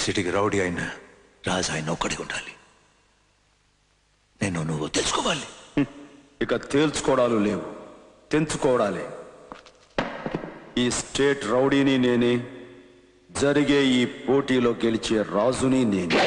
ఈ సిటీకి రౌడీ అయిన రాజు ఆయన ఒక్కడే ఉండాలి నేను నువ్వు తెలుసుకోవాలి ఇక తేల్చుకోవడాలు లేవు తెంచుకోవడాలే ఈ స్టేట్ రౌడీని నేనే జరిగే ఈ పోటీలో గెలిచే రాజుని నేనే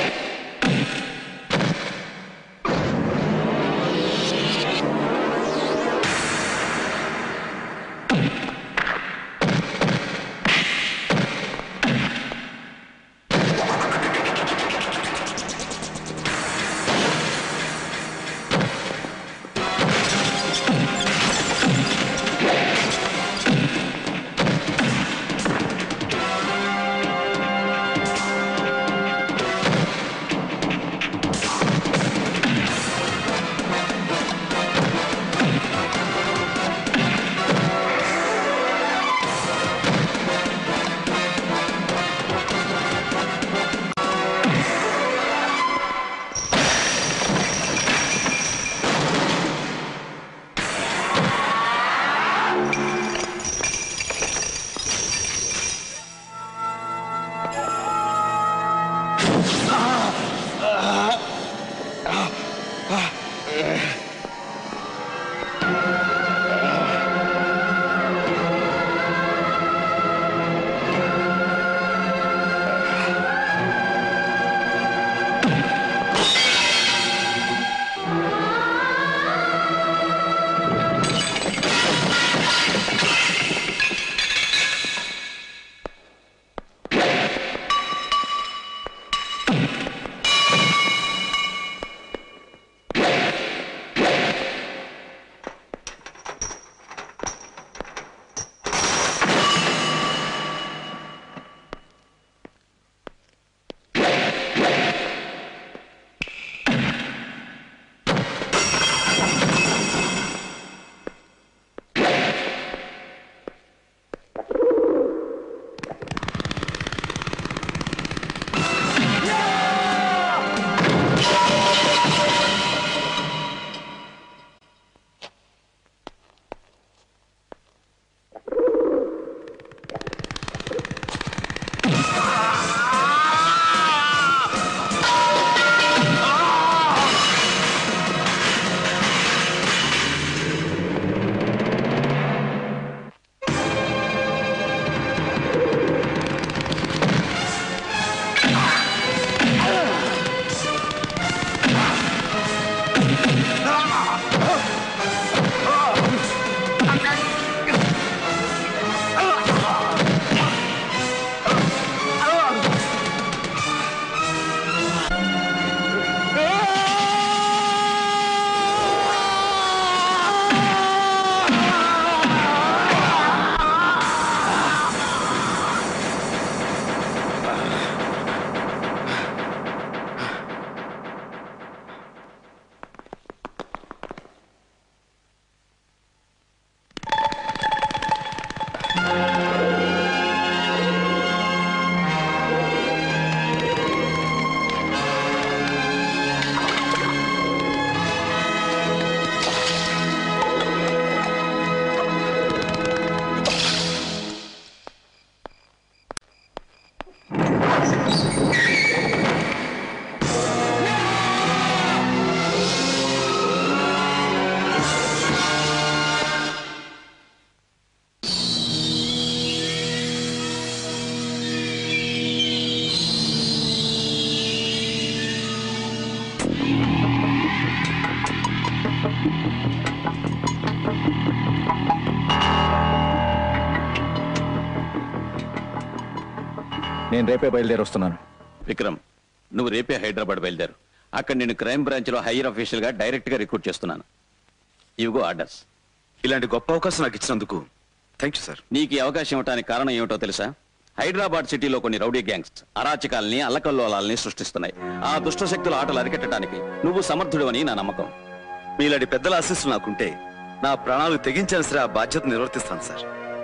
నేను రేపే బయలుదేరి వస్తున్నాను విక్రమ్ నువ్వు రేపే హైదరాబాద్ బయలుదేరు అక్కడ నేను క్రైమ్ బ్రాంచ్ లో హైయర్ అఫీషియల్ గా డైరెక్ట్ గా రిక్రూట్ చేస్తున్నాను ఇవిగో ఆర్డర్స్ ఇలాంటి గొప్ప అవకాశం నాకు ఇచ్చినందుకు థ్యాంక్ యూ సార్ నీకు ఈ అవకాశం ఇవ్వడానికి కారణం ఏమిటో తెలుసా హైదరాబాద్ సిటీలో కొన్ని రౌడీ గ్యాంగ్స్ అరాచకాల్ని అల్లకల్లోలాల్ని సృష్టిస్తున్నాయి ఆ దుష్ట శక్తుల ఆటలు అరికట్టడానికి నువ్వు సమర్థుడు అని నా నమ్మకం మీలాంటి పెద్దల ఆశీస్సులు నాకుంటే నా ప్రాణాలు తెగించాల్సి సరే ఆ బాధ్యత నిర్వర్తిస్తాను sir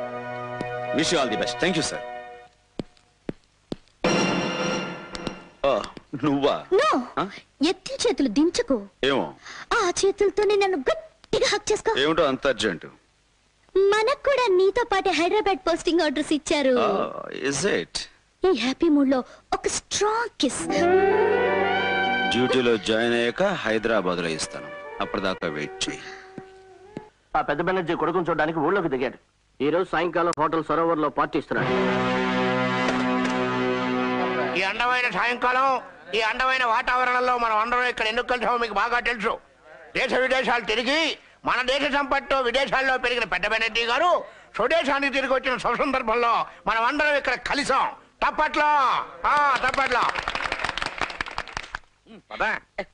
wish all the best thank you sir నువ్వా నో ఆ? ఎత్తి చేతులు దించకు ఏమో ఆ చేతులతోనే నన్ను గట్టిగా హక్ చేసుకో ఏమిటో అంత అర్జెంట్ మనకు కూడా నీతో పాటు హైదరాబాద్ పోస్టింగ్ ఆర్డర్స్ ఇచ్చారు ఇస్ ఇట్ ఈ హ్యాపీ మూడ్ లో ఒక స్ట్రాంగ్ కిస్ డ్యూటీలో జాయిన్ అయ్యాక హైదరాబాద్ లో ఇస్తాను అప్పటిదాకా వెయిట్ చేయి ఆ పెద్ద బెనర్జీ కొడుకుని చూడడానికి ఊళ్ళోకి దిగాడు ఈ రోజు సాయంకాలం హోటల్ సరోవర్ లో పార్టీ ఇస్తున్నాడు ఈ అందమైన సాయంకాలం ఈ అందమైన వాతావరణంలో మనం అందరం ఇక్కడ ఎందుకు కలిసామో మీకు బాగా తెలుసు దేశ విదేశాలు తిరిగి మన దేశ సంపత్తో విదేశాల్లో పెరిగిన పెద్ద బెనర్జీ గారు స్వదేశానికి తిరిగి వచ్చిన శుభ సందర్భంలో మనం అందరం ఇక్కడ కలిసాం తప్పట్లో ఆ, తప్పట్లో పదా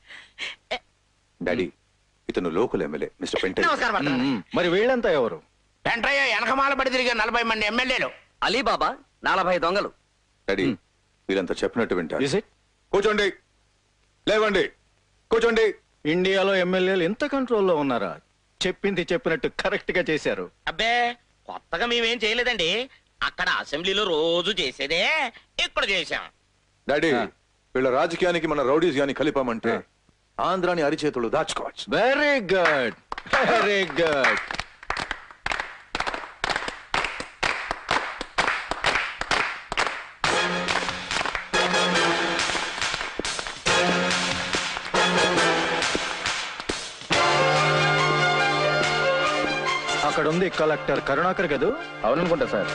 డాడీ ఇతను లోకల్ ఎమ్మెల్యే మిస్టర్ పెంటే నమస్కారం భద్రం. మరి వీళ్ళంతా ఎవరు వెంటయ్య వెనకమాల పడి తిరిగే నలభై మంది ఎమ్మెల్యేలు అలీబాబా నలభై దొంగలు డాడీ వీళ్ళంతా చెప్పినట్టు వింటారు ఇస్ ఇట్ కూర్చోండి లేవండి కూర్చోండి ఇండియాలో ఎమ్మెల్యేలు ఇంత కంట్రోల్లో ఉన్నారా చెప్పింది చెప్పినట్టు కరెక్ట్ గా చేశారు అబ్బే కొత్తగా మేమేం చేయలేదండి అక్కడ అసెంబ్లీలో రోజు చేసేదే ఇక్కడ చేశాం డాడీ వీళ్ళ రాజకీయానికి మన రౌడీస్ గాని కలిపామంటే ఆంధ్రాని అరిచేతులు దాచుకోవచ్చు వెరీ గుడ్ వెరీ గుడ్ అక్కడ ఉంది కలెక్టర్ కరుణాకర్ కదూ అవుననుకుంటా sir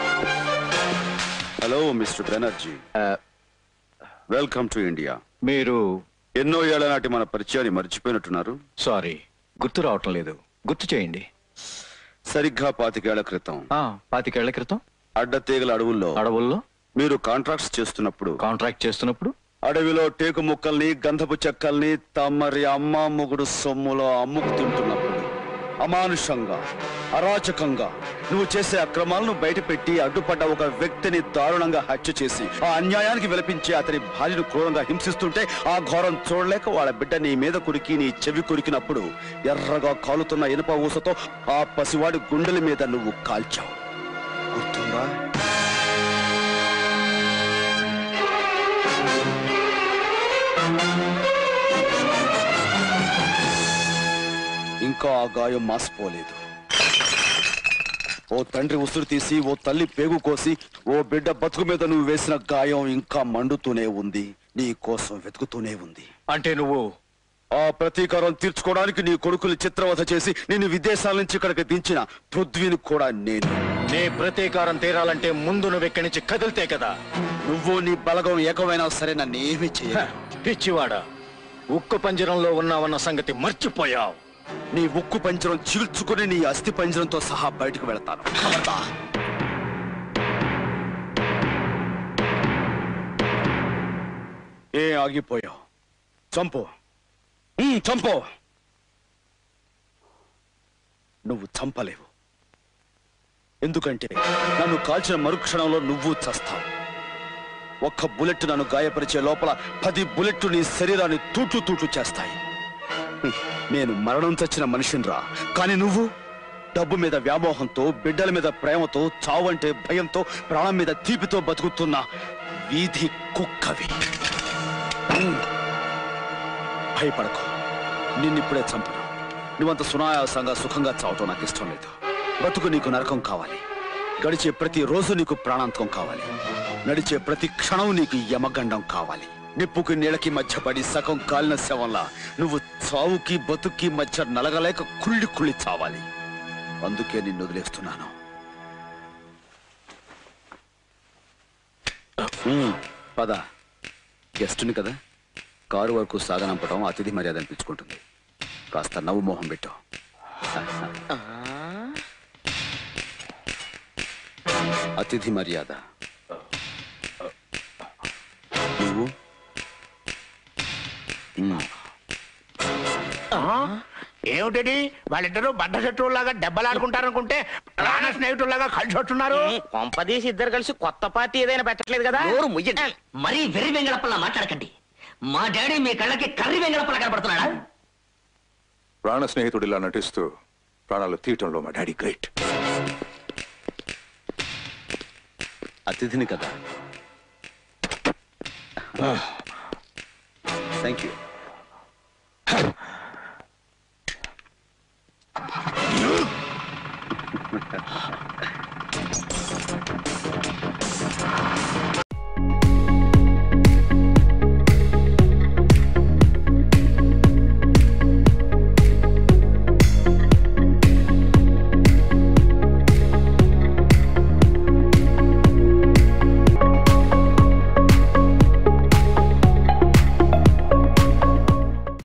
hello mister Banerjee welcome to India మీరు ఎన్నో ఏళ్ల నాటి మన పరిచయాన్ని మర్చిపోయినట్టున్నారు సారీ గుర్తు రావటం లేదు గుర్తు చేయండి సరిగ్గా పాతికేళ్ల క్రితం ఆ పాతికేళ్ల క్రితం అడ్డతీగల అడవుల్లో అడవుల్లో మీరు కాంట్రాక్ట్స్ చేస్తున్నప్పుడు కాంట్రాక్ట్ చేస్తున్నప్పుడు అడవిలో టేకు ముక్కల్ని గంధపు చెక్కల్ని తమరి అమ్మ మొగుడు సొమ్ములో అమ్ముకు తింటున్నప్పుడు అమానుషంగా అరాచకంగా నువ్వు చేసే అక్రమాలను బయటపెట్టి అడ్డుపడ్డ ఒక వ్యక్తిని దారుణంగా హత్య చేసి ఆ అన్యాయానికి విలపించి అతని భార్యను క్రూరంగా హింసిస్తుంటే ఆ ఘోరం చూడలేక వాళ్ళ బిడ్డ నీ మీద కురికి నీ చెవి కురికినప్పుడు ఎర్రగా కాలుతున్న ఇనుప ఊసతో ఆ పసివాడి గుండెల మీద నువ్వు కాల్చావు గుర్తుందా ఇంకా ఆ గాయం మాసిపోలేదు ఓ తండ్రి ఉసురు తీసి ఓ తల్లి పేగు కోసి ఓ బిడ్డ బతుకు మీద నువ్వు వేసిన గాయం ఇంకా మండుతూనే ఉంది నీ కోసం వెతుకుతూనే ఉంది అంటే నువ్వు ఆ ప్రతీకారం తీర్చుకోవడానికి నీ కొడుకులు చిత్రవధ చేసి నేను విదేశాల నుంచి ఇక్కడికి దించిన పృథ్వీని కూడా నేను నీ ప్రతీకారం తీరాలంటే ముందు నువ్వు ఇక్కడి నుంచి కదిలితే కదా నువ్వు నీ బలగం ఏకమైనా సరే నన్ను ఏమీ హ, చేయలేవు పిచ్చివాడా ఉక్కు పంజరంలో ఉన్నావన్న సంగతి మర్చిపోయావు నీ ఉక్కు పంజరం చీల్చుకుని నీ అస్థి పంజరంతో సహా బయటకు వెళతాను ఖబర్దార్. ఏ ఆగిపోయావు చంపు ఉమ్, చంపు నువ్వు చంపలేవు ఎందుకంటే నన్ను కాల్చిన మరుక్షణంలో నువ్వు చస్తావు ఒక్క బుల్లెట్ నన్ను గాయపరిచే లోపల పది బుల్లెట్లు నీ శరీరాన్ని తూట్లు తూట్లు చేస్తాయి హ్మ్. నేను మరణం చచ్చిన మనిషినిరా కానీ నువ్వు డబ్బు మీద వ్యామోహంతో బిడ్డల మీద ప్రేమతో చావంటే భయంతో ప్రాణం మీద తీపితో బతుకుతున్న వీధి కుక్కవి హ్మ్. భయపడకు నిన్నిప్పుడే చంపను నువ్వంత సునాయాసంగా సుఖంగా చావటం నాకు ఇష్టం లేదు బతుకు నీకు నరకం కావాలి గడిచే ప్రతి రోజు నీకు ప్రాణాంతకం కావాలి నడిచే ప్రతి క్షణం నీకు యమగండం కావాలి నిప్పుకి నీళ్ళకి మధ్య పడి సగం కాలిన శవంలా నువ్వు చావుకి బతుక్కి మధ్య నలగలేక కుళ్ళి కుళ్ళి చావాలి అందుకే నిన్ను వదిలేస్తున్నాను ఉమ్, పద గెస్ట్ని కదా కారు వరకు సాగనంపడం అతిథి మర్యాద అనిపించుకుంటుంది కాస్త నవ్వు మోహం పెట్టు అతిథి మర్యాద నువ్వు ఉమ్. ఏమిటది వాళ్ళిద్దరూ బద్ద శత్రువులాగా దెబ్బలాడుకుంటారనుకుంటే ప్రాణ స్నేహితుల్లాగా కలిసి వస్తున్నారు కొంపదీసి ఇద్దరు కలిసి కొత్త పార్టీ ఏదైనా పెట్టట్లేదు కదా నోరు ముయ్యండి మరీ వెర్రి వెంగళప్పలా మాట్లాడకండి మా డాడీ మీ కళ్ళకి కర్రి వెంగళప్పలా కనపడుతున్నాడా ప్రాణ స్నేహితుడిలా నటిస్తూ ప్రాణాలు తీయటంలో మా డాడీ గ్రేట్ అతిథిని కదా థ్యాంక్ యూ